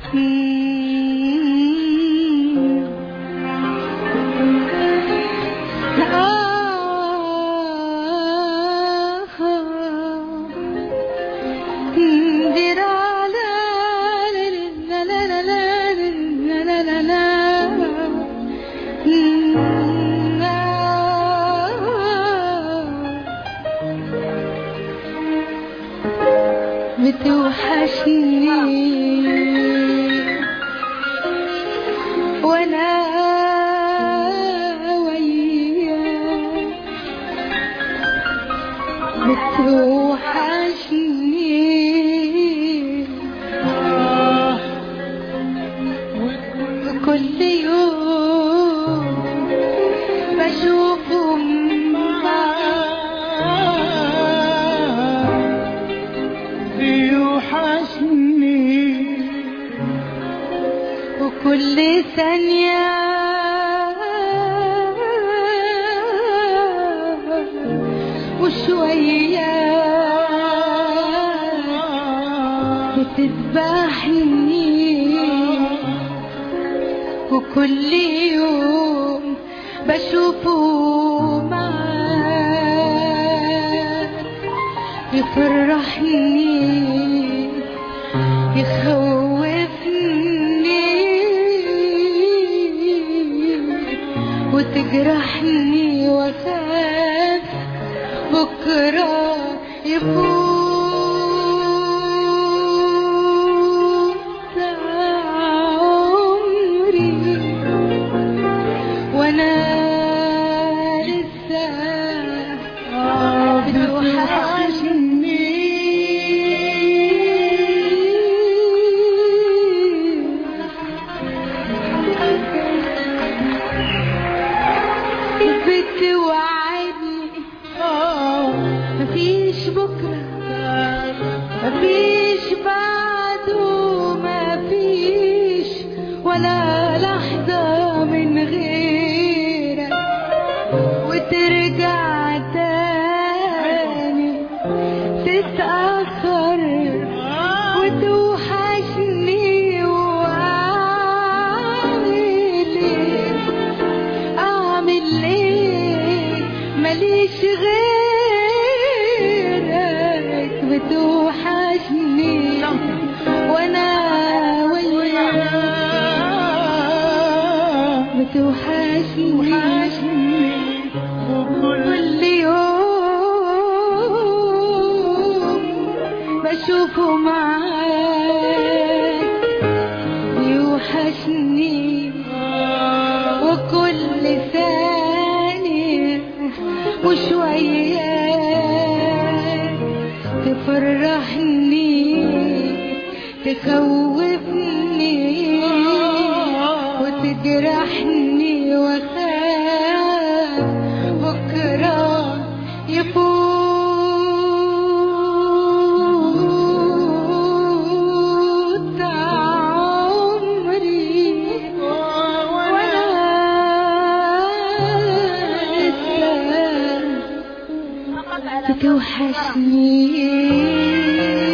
بتوحشني وانا وياك بتوحشني كل يوم بشوفهم بيوحشني وكل ثانية وشوية بتذبحني وكل يوم بشوفه معاك يفرحني يخوفني وتجرحني واخاف بكره يفوت عمري وانا لسه بتوعدني مفيش بكرة مفيش بعده مفيش ولا لحظة من غيرك وترجع تاني تتأخر وتوحشني وأعمل إيه أعمل إيه ماليش غيرك بتوحشني وأنا وياك بتوحشني كل يوم بشوفه معاك بيوحشني وكل ثانية وشوية تفرحني تخوفني وتجرحني واخاف بكرة يفوت عمري وانا لسه بتوحشني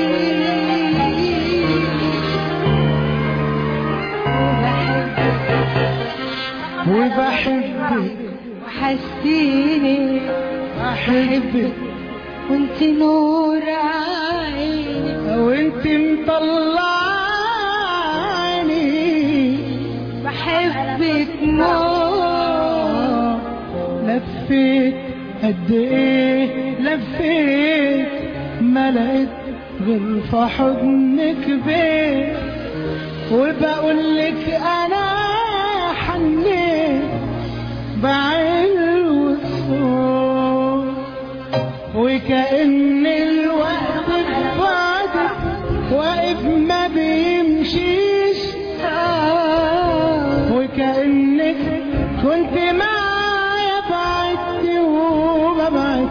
وبحبك وحسيني بحبك وانت نور عيني وانت مطلعاني بحبك موت لفيت قد ايه لفيت ما لقيت غير في حضنك بيت وبقول لك انا حنيت بعين الوصول وكأن الوقت بعدك واقف ما بيمشيش وكأنك كنت معايا بعدت وما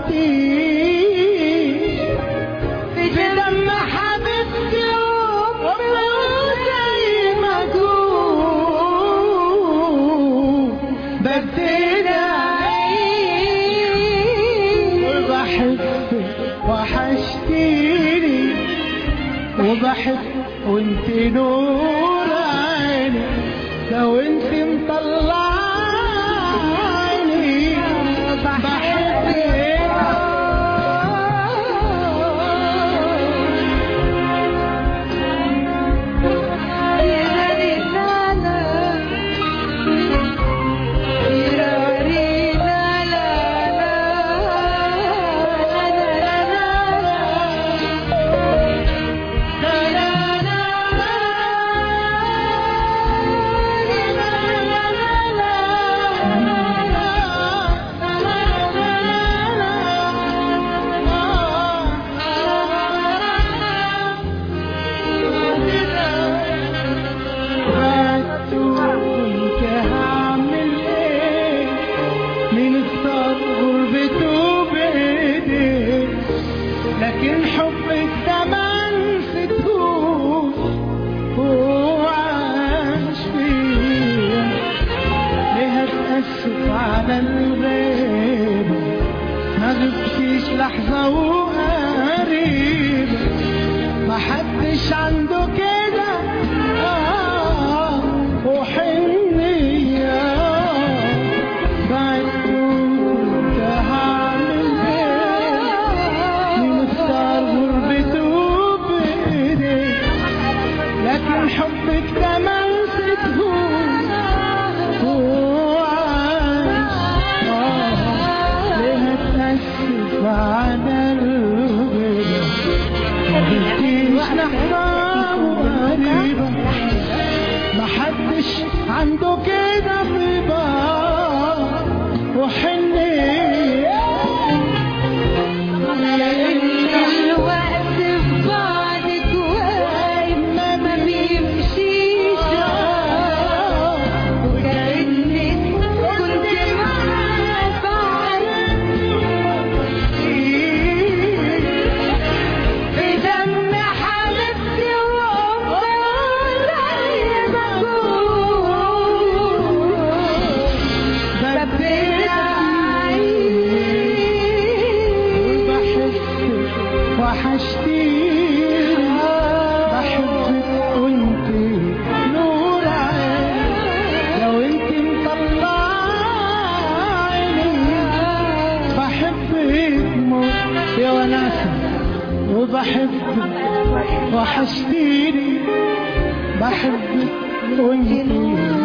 بعدتيش في دم حبيبتي وزي ما اكون بدينا وبحبك وحشتيني وبحب وانت نور بتأسف على الغيبة ما غبتش لحظة وقريبة ما حدش عنده كده آه وحنية بعدت وكنت هعمل ايه مختار غربته بإيديك لكن حبك ده ما نسيتهوش وعايش آه ليه اتأسف على الغيبة ما قلتيش لحظة وغريبة ما حدش عنده كده طيبة وحنية الوقت في بعدك واقف ما بيمشيش وكأنك كنت معايا فعلا في دم حبيبتي وأفضل زي ما كنت ببقى بحبك وحشتيني بحبك وانت نور عيني لو انت مطلع عيني بحبك موت يا وناسة وبحبك وحشتيني بحبك وانت